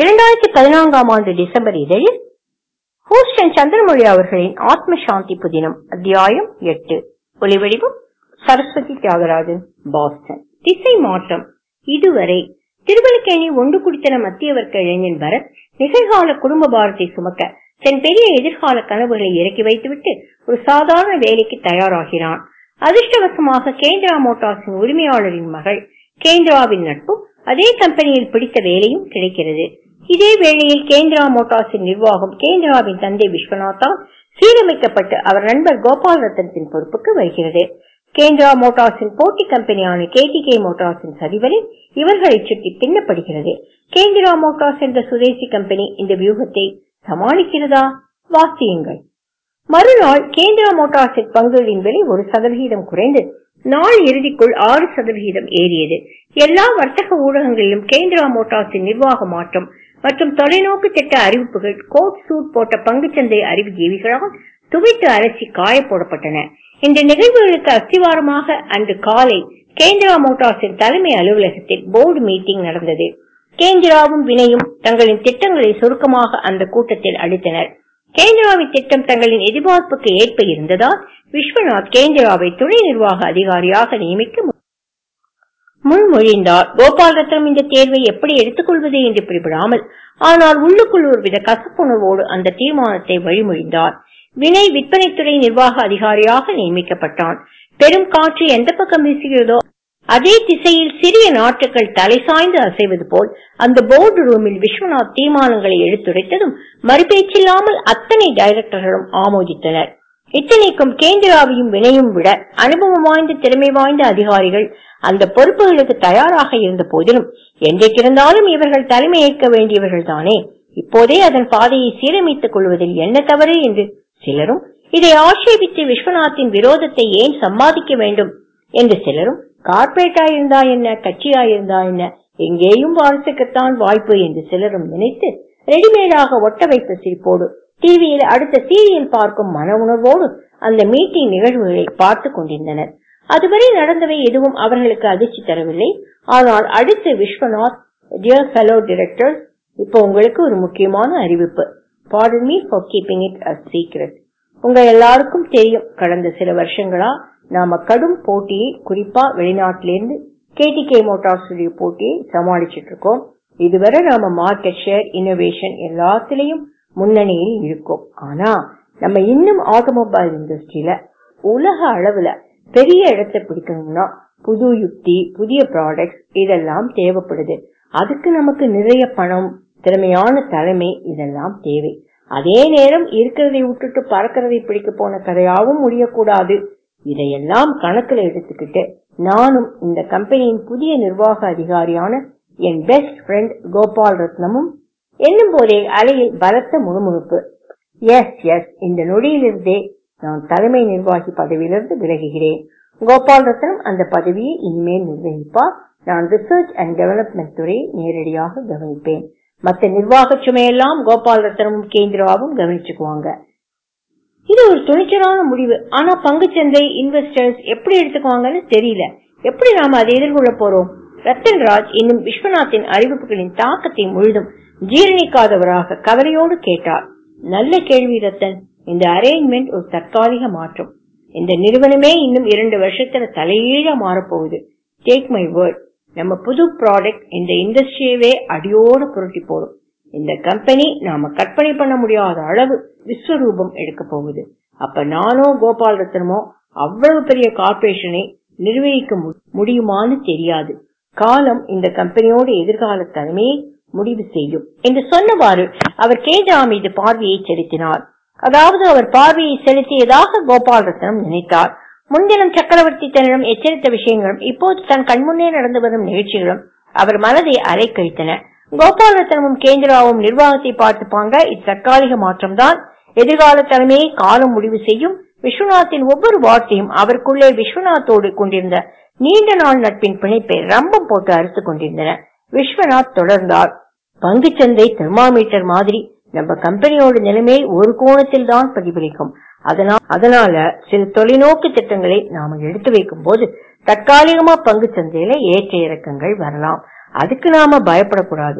இரண்டாயிரத்தி பதினான்காம் ஆண்டு டிசம்பர் இதழில் ஹூஸ்டன் சந்திரமொழி அவர்களின் ஆத்ம சாந்தி புதினம் அத்தியாயம் எட்டு ஒலிவடிவம் சரஸ்வதி தியாகராஜன் பாஸ்டன் திசை மாற்றம் இதுவரை திருவல்லிக்கேணி ஒன்று குடித்தன மத்திய வர்க்க இளைஞன் பரத் நிகழ்கால குடும்ப பாரத்தை சுமக்க தன் பெரிய எதிர்கால கனவுகளை இறக்கி வைத்துவிட்டு ஒரு சாதாரண வேலைக்கு தயாராகிறான் அதிர்ஷ்டவசமாக கேந்திரா மோட்டார்ஸின் உரிமையாளரின் மகள் கேந்திராவின் நட்பும் அதே கம்பெனியில் பிடித்த வேலையும் கிடைக்கிறது இதே வேளையில் கேந்திரா மோட்டார்ஸின் நிர்வாகம் கேந்திராவின் தந்தை விஸ்வநாத்தால் சீரமைக்கப்பட்டு அவர் நண்பர் கோபால் ரத்தனத்தின் பொறுப்புக்கு வருகிறது கேந்திரா மோட்டார்ஸின் போட்டி கம்பெனியான கேடிகே மோட்டார்ஸின் சரிவலில் இவர்களை சுற்றி பின்னப்படுகிறது கேந்திரா மோட்டார்ஸ் என்ற சுதேசி கம்பெனி இந்த வியூகத்தை சமாளிக்கிறதா வாசியுங்கள் மறுநாள் கேந்திரா மோட்டார்ஸின் பங்குகளின் விலை ஒரு சதவிகிதம் குறைந்து நாள் இறுதிக்குள் ஆறு சதவிகிதம் ஏறியது எல்லா வர்த்தக ஊடகங்களிலும் கேந்திரா மோட்டார்ஸின் நிர்வாக மாற்றம் மற்றும் தொலைநோக்கு திட்ட அறிவிப்புகள் கோட் சூட் போட்ட பங்குச்சந்தை அறிவுஜீவிகளால் துவைத்து அலசி காய போடப்பட்டன இந்த நிகழ்வுகளுக்கு அஸ்திவாரமாக அன்று காலை கேந்திரா மோட்டார்ஸின் தலைமை அலுவலகத்தில் போர்டு மீட்டிங் நடந்தது கேந்திராவும் வினையும் தங்களின் திட்டங்களை சுருக்கமாக அந்த கூட்டத்தில் அளித்தனர் கேந்திராவின் திட்டம் தங்களின் எதிர்பார்ப்புக்கு ஏற்ப இருந்ததால் விஸ்வநாத் கேந்திராவை துணை நிர்வாக அதிகாரியாக நியமிக்க முன்மொழிந்தார் கோபால் ரத்னம் இந்த தேர்வை எப்படி எடுத்துக்கொள்வது என்று பிடிபடாமல் ஆனால் உள்ளுக்குள் ஒருவித கசப்புணர்வோடு அந்த தீர்மானத்தை வழிமொழிந்தார் வினை விற்பனைத்துறை நிர்வாக அதிகாரியாக நியமிக்கப்பட்டான் பெரும் காற்று எந்த பக்கம் வீசுகிறதோ அதே திசையில் சிறிய நாட்டுகள் தலை சாய்ந்து அசைவது போல் அந்த போர்டு ரூமில் விஸ்வநாத் தீர்மானங்களை எடுத்துரைத்ததும் மறுபேச்சில்லாமல் அத்தனை டைரக்டர்களும் ஆமோதித்தனர் இத்தனைக்கும் கேந்திராவையும் வினையும் விட அனுபவம் வாய்ந்த திறமை வாய்ந்த அதிகாரிகள் அந்த பொறுப்புகளுக்கு தயாராக இருந்த போதிலும் என்றைக்கிருந்தாலும் இவர்கள் தலைமை ஏற்க வேண்டியவர்கள் தானே இப்போதே அதன் பாதையை சீரமைத்துக் கொள்வதில் என்ன தவறு என்று சிலரும் இதை ஆட்சேபித்து விஸ்வநாத்தின் விரோதத்தை ஏன் சம்பாதிக்க வேண்டும் என்று சிலரும் கார்பரேட்டா இருந்தா என்ன கட்சியா இருந்தா என்ன எங்கேயும் வாரசுக்குத்தான் வாய்ப்பு என்று சிலரும் நினைத்து ரெடிமேடாக ஒட்ட வைத்த சிரிப்போடு டிவியில் அடுத்த சீரியல் பார்க்கும் மன உணர்வோடு அந்த மீட்டிங் நிகழ்வுகளை பார்த்து கொண்டிருந்தனர் அதுவரை நடந்தவை எதுவும் அவர்களுக்கு அதிர்ச்சி தரவில்லை ஆனால் அடுத்து விஸ்வநாத் டியர் ஃபெலோ டிரெக்டர் இப்போ உங்களுக்கு ஒரு முக்கியமான அறிவிப்பு pardon me for keeping it a secret உங்க எல்லாருக்கும் தெரியும் கடந்த சில வருஷங்களா நாம கடும் போட்டியை குறிப்பா வெளிநாட்டிலிருந்து கேடிகே மோட்டார்ஸ் போட்டியை சமாளிச்சிட்டு இருக்கோம் இதுவரை நாம மார்க்கெட் ஷேர் இன்னோவேஷன் எல்லாத்திலையும் முன்னணியில் இருக்கும் ஆனா நம்ம இன்னும் ஆட்டோமொபைல் இண்டஸ்ட்ரியில உலக அளவுல பெரிய இடத்தை பிடிக்கணும்னா புது யுக்தி புதிய ப்ராடக்ட்ஸ் இதெல்லாம் தேவைப்படுது அதுக்கு நமக்கு நிறைய பணம் திறமையான தலைமை இதெல்லாம் தேவை அதே நேரம் இருக்கிறதை விட்டுட்டு பறக்கிறதை பிடிக்க போன கதையாவும் முடியக்கூடாது இதையெல்லாம் கணக்குல எடுத்துக்கிட்டு நானும் இந்த கம்பெனியின் புதிய நிர்வாக அதிகாரியான என் பெஸ்ட் ஃப்ரெண்ட் கோபால் ரத்னமும் என்னும் போதே அலையில் பலத்த முணுமுணுப்பு எஸ் எஸ் இந்த நொடியிலிருந்தே நான் தலைமை நிர்வாகி பதவியிலிருந்து விலகுகிறேன் கோபால் ரத்னம் அந்த பதவியை இனிமேல் நிர்வகிப்பார் நான் ரிசர்ச் அண்ட் டெவலப்மெண்ட் துறையை நேரடியாக கவனிப்பேன் மத்த நிர்வாக சுமையெல்லாம் கோபால் ரத்னமும் கேந்திராவும் கவனிச்சுக்குவாங்க இது ஒரு துணிச்சலான முடிவு ஆனா பங்குச்சந்தை இன்வெஸ்டர்ஸ் எப்படி எடுத்துக்குவாங்கன்னு தெரியல எப்படி நாம அதை எதிர்கொள்ள போறோம் ரத்தன் ராஜ் இன்னும் விஸ்வநாத்தின் அறிவிப்புகளின் தாக்கத்தை முழுதும் ஜீரணிக்காதவராக கவலையோடு கேட்டார் நல்ல கேள்வி ரத்தன் இந்த அரேஞ்ச்மெண்ட் ஒரு தற்காலிக மாற்றம் இந்த நிறுவனமே இன்னும் இரண்டு வருஷத்துல தலையீழ மாறப்போகுது டேக் மை வேர்ட் நம்ம புது ப்ராடக்ட் இந்த இண்டஸ்ட்ரியவே அடியோடு புரட்டி போடும் இந்த கம்பெனி நாம கற்பனை பண்ண முடியாத அளவு விஸ்வரூபம் எடுக்க போகுது அப்ப நானோ கோபால் ரத்னமோ அவ்வளவு பெரிய கார்பரேஷனை நிர்வகிக்க முடியுமான்னு தெரியாது காலம் இந்த கம்பெனியோட எதிர்கால தலைமையை முடிவு செய்யும் என்று சொன்னவாறு அவர் கேந்திரா மீது பார்வையை செலுத்தினார் அதாவது அவர் பார்வையை செலுத்தியதாக கோபால் ரத்னம் நினைத்தார் முன்தினம் சக்கரவர்த்தி தன்னிடம் எச்சரித்த விஷயங்களும் இப்போது தன் கண்முன்னே நடந்து வரும் நிகழ்ச்சிகளும் அவர் மனதை அலைக்கழித்தன கோபால் ரத்னமும் கேந்திராவும் நிர்வாகத்தை பார்த்துப்பாங்க இது தற்காலிக மாற்றம்தான் எதிர்கால தலைமையை காலம் முடிவு செய்யும் விஸ்வநாத்தின் ஒவ்வொரு வார்த்தையும் அவருக்குள்ளே விஸ்வநாத்தோடு கொண்டிருந்த நீண்ட நாள் நட்பின் பிணைப்பை ரம்பம் போட்டு அறுத்துக் கொண்டிருந்தன விஸ்வநாத் தொடர்ந்தார் பங்குச்சந்தை தெர்மாமீட்டர் மாதிரி நம்ம கம்பெனியோட நிலைமை ஒரு கோணத்தில் தான் பிரதிபலிக்கும் அதனால சில தொலைநோக்கு திட்டங்களை நாம எடுத்து வைக்கும் போது தற்காலிகமா பங்கு சந்தையில ஏற்ற இறக்கங்கள் வரலாம் அதுக்கு நாம பயப்படக்கூடாது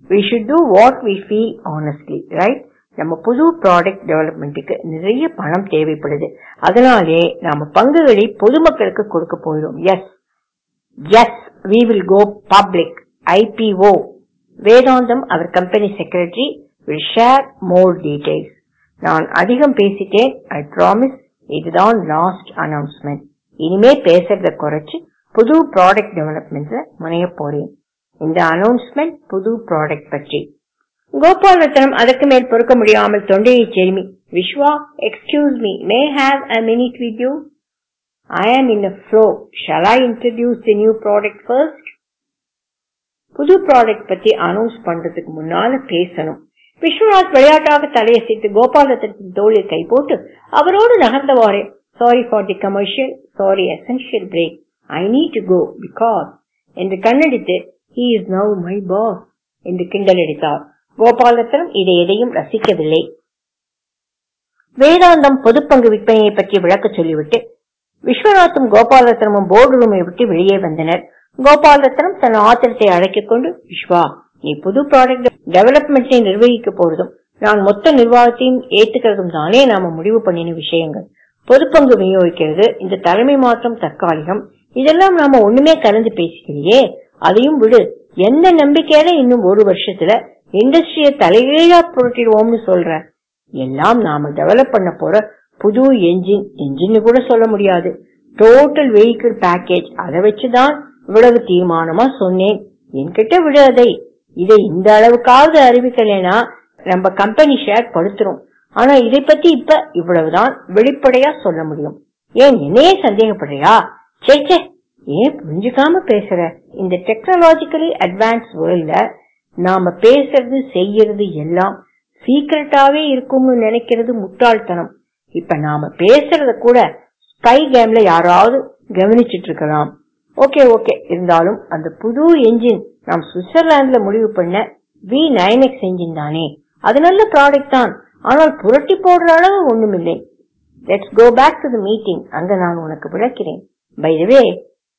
we should do what we feel honestly right நம்ம புது ப்ராடக்ட் டெவலப்மெண்ட்டுக்கு நிறைய பணம் தேவைப்படுது அதனாலே நாம பங்குகளை பொதுமக்களுக்கு கொடுக்க போயிடும் yes yes we will go public IPO Vedantham அவர் company secretary will share more details நான் அதிகம் பேசிட்டேன் ஐ ப்ராமிஸ் இதுதான் லாஸ்ட் அனௌன்ஸ்மெண்ட் இனிமே பேசுறத குறைச்சு புது ப்ராடக்ட் டெவலப்மெண்ட்ல முனைய போறேன் இந்த அனௌன்ஸ்மெண்ட் புது ப்ராடக்ட் பற்றி கோபால் ரத்னம் அதற்கு மேல் பொறுக்க முடியாமல் தொண்டையை செருமி Viswa excuse me may have a minute with you I am in flow shall I introduce the new product first புது ப்ராடக்ட் பத்தி அனௌன்ஸ் பண்றதுக்கு முன்னால பேசணும் விஸ்வநாத் விளையாட்டாக தலையசைத்து கோபால் ரத்னத்தின் தோளில் கை போட்டு அவரோடு நகர்ந்தவாறே sorry for the commercial sorry essential break I need to go because என்று கண்ணடித்து he is now my boss என்று கிண்டலடித்தார் கோபாலரத்னம் இதை எதையும் ரசிக்கவில்லை வேதாந்தம் பொதுப்பங்கு விற்பனையை பற்றி விளக்க சொல்லிவிட்டு விஸ்வநாத்தும் கோபாலரத்னமும் போர்டு ரூமை விட்டு வெளியே வந்தனர் கோபாலரத்னம் தன் ஆத்திரத்தை அடக்கிக் கொண்டு விஸ்வா நீ புது ப்ராடக்ட் டெவலப்மெண்ட்டை நிர்வகிக்க போறதும் நான் மொத்த நிர்வாகத்தையும் ஏத்துக்கிறதும் தானே நாம முடிவு பண்ணின விஷயங்கள் பொதுப்பங்கு விநியோகிக்கிறது இந்த தலைமை மாற்றம் தற்காலிகம் இதெல்லாம் நாம ஒண்ணுமே கலந்து பேசிக்கலையே அதையும் விடு எந்த நம்பிக்கையில இன்னும் ஒரு வருஷத்துல இண்டஸ்ட்ரிய தலைகீழா புரட்டிடுவோம்னு சொல்ற எல்லாம் நாம டெவலப் பண்ண போற புது என்ஜின் என்ஜின் கூட சொல்ல முடியாது டோட்டல் வெஹிக்கிள் பேக்கேஜ் அதை வச்சுதான் இவ்வளவு தீர்மானமா சொன்னேன் என்கிட்ட விடு அதை இதை இந்த அளவுக்காவது அறிவிக்கலைனா நம்ம கம்பெனி ஷேர் படுத்துரும் ஆனா இதை பத்தி இப்ப இவ்வளவுதான் வெளிப்படையா சொல்ல முடியும் ஏன் என்னையே சந்தேகப்படுறியா சே சே ஏன் புரிஞ்சுக்காம பேசுற இந்த டெக்னாலஜிக்கலி அட்வான்ஸ் வேர்ல்ட்ல நாம பேசுறது செய்யறது எல்லாம் சீக்கிரட்டாவே இருக்கும்னு நினைக்கிறது முட்டாள்தனம் இப்ப நாம பேசுறத கூட ஸ்பை கேம்ல யாராவது கவனிச்சிட்டு இருக்கலாம் ஓகே ஓகே இருந்தாலும் அந்த புது என்ஜின் நாம் சுவிட்சர்லாந்துல முடிவு பண்ண வி நைன் எக்ஸ் என்ஜின் தானே அது நல்ல ப்ராடக்ட் தான் ஆனால் புரட்டி போடுற அளவு ஒண்ணுமில்லை let's go back to the meeting அங்க நான் உனக்கு விளக்கிறேன் by the way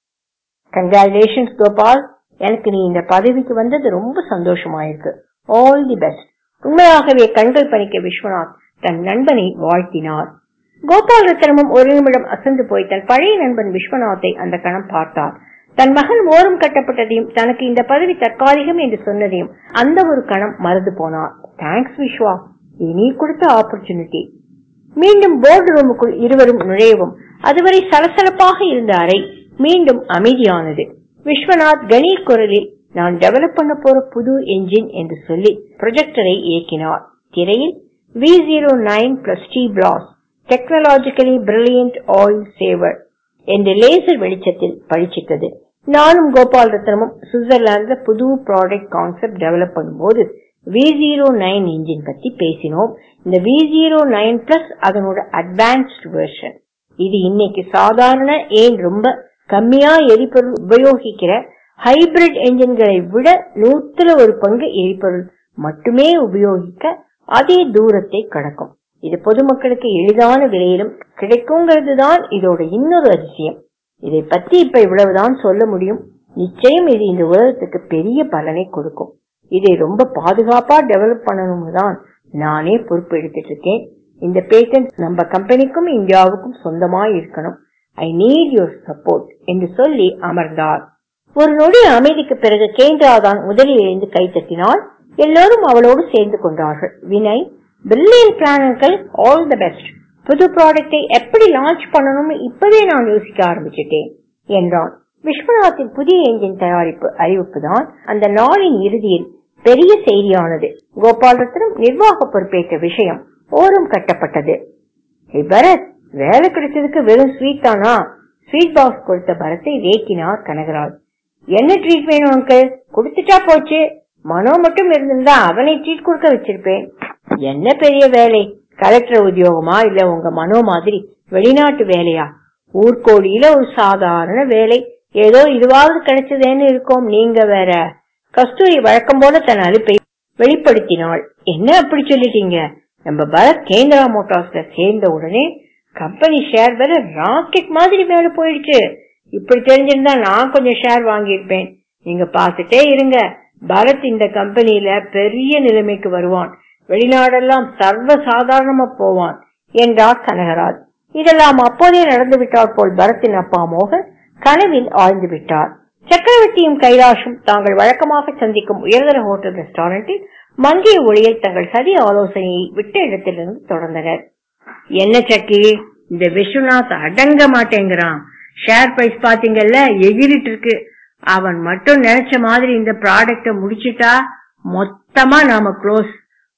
congratulations Gopal எனக்கு நீ இந்த பதவிக்கு வந்தது ரொம்ப சந்தோஷமாயிருக்கு ஆல் தி பெஸ்ட் உண்மையாகவே கண்கள் பணிக்க விஸ்வநாத் தன் நண்பனை வாழ்த்தினார் கோபால் ரத்னமும் ஒரு நிமிடம் அசந்து போய் தன் பழைய நண்பன் விஸ்வநாத்தை அந்த கணம் பார்த்தார் தன் மகன் ஓரம் கட்டப்பட்டதையும் தனக்கு இந்த பதவி தற்காலிகம் என்று சொன்னதையும் அந்த ஒரு கணம் மறந்து போனார் தேங்க்ஸ் விஸ்வா நீ கொடுத்த ஆப்பர்ச்சுனிட்டி மீண்டும் போர்டு ரூமுக்குள் இருவரும் நுழையவும் அதுவரை சலசலப்பாக இருந்த அறை மீண்டும் அமைதியானது விஸ்வநாத் கணீர் குரலில் நான் டெவலப் பண்ண போற புது என்ஜின் என்று சொல்லி ப்ரொஜெக்டரை இயக்கினார் திரையில் V zero nine plus T plus technologically brilliant oil saver என்ற லேசர் வெளிச்சத்தில் பழிச்சிட்டது நானும் கோபால் ரத்னமும் சுவிட்சர்லாந்துல புது ப்ராடக்ட் கான்செப்ட் டெவலப் பண்ணும்போது வி ஜீரோ நைன் இன்ஜின் பத்தி பேசினோம் இந்த வி ஜீரோ நைன் பிளஸ் அதனோட அட்வான்ஸ்ட் வெர்ஷன் இது இன்னைக்கு சாதாரண ஏன் ரொம்ப கம்மியா எரிபொருள் உபயோகிக்கிற ஹைபிரிட் என்ஜின்களை விட நூத்துல ஒரு பங்கு எரிபொருள் மட்டுமே உபயோகிக்க அதே தூரத்தை கடக்கும் இது பொதுமக்களுக்கு எளிதான விலையிலும் கிடைக்குங்கிறது தான் இதோட இன்னொரு அதிசயம் இதை பத்தி இப்ப இவ்வளவுதான் சொல்ல முடியும் நிச்சயம் இது இந்த உலகத்துக்கு பெரிய பலனை கொடுக்கும் இதை ரொம்ப பாதுகாப்பா டெவலப் பண்ணணும்னு தான் நானே பொறுப்பு எடுத்துட்டு இருக்கேன் இந்த பேட்டன்ட் நம்ம கம்பெனிக்கும் இந்தியாவுக்கும் சொந்தமா இருக்கணும் ஐ நீட் யுவர் சப்போர்ட் என்று சொல்லி அமர்ந்தார் ஒரு நொடி அமைதிக்கு பிறகு கேந்திராதான் முதலில் எழுந்து கை தட்டினாள் எல்லோரும் அவளோடு சேர்ந்து கொண்டார்கள் வினய் பிரில்லியன் பிளானர்கள் ஆல் தி பெஸ்ட் புது ப்ராடக்டை எப்படி லான்ச் பண்ணணும்னு இப்பவே நான் யோசிக்க ஆரம்பிச்சிட்டேன் என்றான் விஸ்வநாத்தின் புதிய என்ஜின் தயாரிப்பு அறிவிப்பு தான் அந்த நாளின் இறுதியில் பெரிய செய்தியானது கோபால் ரத்னம் நிர்வாக பொறுப்பேற்ற விஷயம் ஓரம் கட்டப்பட்டது பரத் வேலை கிடைச்சதுக்கு வெறும் ஸ்வீட் தானா ஸ்வீட் பாக்ஸ் கொடுத்த பரத்தை வேக்கினார் கனகராஜ் என்ன ட்ரீட் வேணும் அங்கிள் கொடுத்துட்டா போச்சு மனோ மட்டும் இருந்திருந்தா அவனை ட்ரீட் கொடுக்க வச்சிருப்பேன் என்ன பெரிய வேலை கலெக்டர் உத்தியோகமா இல்ல உங்க மனோ மாதிரி வெளிநாட்டு வேலையா ஊர்கோடியில ஒரு சாதாரண வேலை ஏதோ இதுவாவது கிடைச்சதேன்னு இருக்கோம் நீங்க வேற கஸ்தூரி வழக்கம் போல தன் அலுப்பை வெளிப்படுத்தினாள் என்ன அப்படி சொல்லிட்டீங்க நம்ம பரத் கேந்திரா மோட்டார்ஸ்ல சேர்ந்த உடனே கம்பெனி ஷேர் வேற ராக்கெட் மாதிரி மேல போயிடுச்சு இப்படி தெரிஞ்சிருந்தா நான் கொஞ்சம் ஷேர் வாங்கியிருப்பேன் நீங்க பாத்துட்டே இருங்க பரத் இந்த கம்பெனில பெரிய நிலைமைக்கு வருவான் வெளிநாடெல்லாம் சர்வ சாதாரணமா போவான் என்றார் கனகராஜ் இதெல்லாம் அப்போதே நடந்துவிட்டால் போல் பரத்தின் அப்பா மோகன் கனவில் ஆழ்ந்து விட்டார் சக்கரவர்த்தியும் கைலாஷும் தாங்கள் வழக்கமாக சந்திக்கும் உயர்தர ஹோட்டல் ரெஸ்டாரண்டில் மங்கிய ஒளியில் தங்கள் சதி ஆலோசனையை விட்ட இடத்திலிருந்து தொடர்ந்தனர் என்ன சக்கி இந்த விஸ்வநாத் அடங்க மாட்டேங்கிறான் ஷேர் பிரைஸ் பாத்தீங்கல்ல எகிரிட்டு இருக்கு அவன் மட்டும் நினைச்ச மாதிரி இந்த ப்ராடக்ட முடிச்சிட்டா மொத்தமா நாம க்ளோஸ்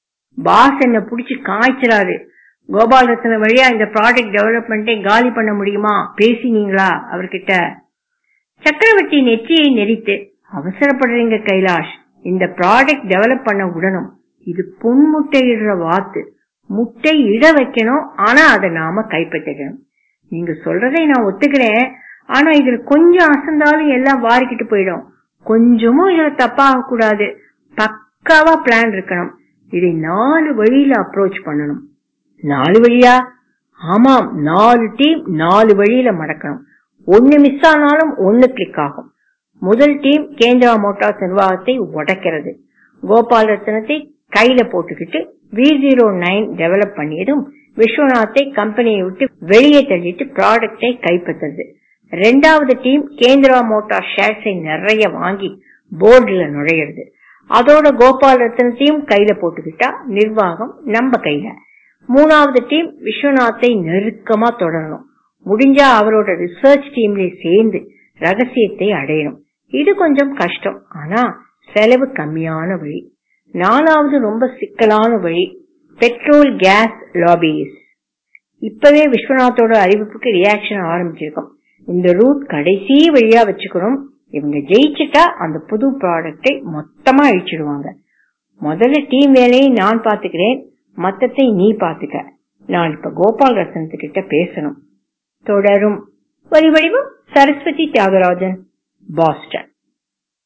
பாஸ் என்ன புடிச்சு காய்ச்சறாரு கோபால் ரத்ன வழியா இந்த ப்ராடக்ட் டெவலப்மெண்ட்டை காலி பண்ண முடியுமா பேசினீங்களா அவர்கிட்ட சக்கரவர்த்தி நெற்றியை நெறித்து அவசரப்படுறீங்க கைலாஷ் இந்த ப்ராடக்ட் டெவலப் பண்ண உடனும் இது புன்முட்டையிடுற வாத்து முட்டை இட வைக்கணும் ஆனா அதை நாம கைப்பற்றணும் நீங்க சொல்றதை நான் ஒத்துக்கிறேன் ஆனா இதுல கொஞ்சம் அசந்தாலும் எல்லாம் வாரிக்கிட்டு போயிடும் கொஞ்சமும் இதுல தப்பாக கூடாது பக்காவா பிளான் இருக்கணும் இதை நாலு வழியில அப்ரோச் பண்ணணும் நாலு வழியா ஆமாம் நாலு டீம் நாலு வழியில மடக்கணும் ஒன்னு மிஸ் ஆனாலும் ஒன்னு கிளிக் ஆகும் முதல் டீம் கேந்திரா மோட்டார்ஸ் நிர்வாகத்தை உடைக்கிறது கோபால் ரத்னத்தை கையில போட்டுக்கிட்டு வி ஜீரோ நைன் டெவலப் பண்ணியதும் விஸ்வநாத்தை கம்பெனியை விட்டு வெளியே தள்ளிட்டு ப்ராடக்டை கைப்பற்றுறது ரெண்டாவது டீம் கேந்திரா மோட்டார் ஷேர்ஸை நிறைய வாங்கி போர்டுல நுழையிறது அதோட கோபால் ரத்னத்தையும் கையில போட்டுக்கிட்டா நிர்வாகம் நம்ம கையில மூணாவது டீம் விஸ்வநாத்தை நெருக்கமா தொடரணும் முடிஞ்சா அவரோட ரிசர்ச் டீம்ல சேர்ந்து ரகசியத்தை அடையணும் இது கொஞ்சம் கஷ்டம் ஆனா செலவு கம்மியான வழி நாலாவது ரொம்ப சிக்கலான வழி பெட்ரோல் கேஸ் லாபிஸ் இப்பவே விஸ்வநாத்தோட அறிவிப்புக்கு ரியாக்ஷன் ஆரம்பிச்சிருக்கோம் இந்த ரூட் கடைசி வழியா வச்சுக்கணும் இவங்க ஜெயிச்சுட்டா அந்த புது ப்ராடக்டை மொத்தமா அழிச்சிடுவாங்க முதல்ல டீம் வேலையை நான் பாத்துக்கிறேன் மத்தத்தை நீ பாத்துக்க நான் இப்ப கோபால் ரசனத்துக்கிட்ட பேசணும் தொடரும் வரி வடிவம் சரஸ்வதி தியாகராஜன் பாஸ்டன்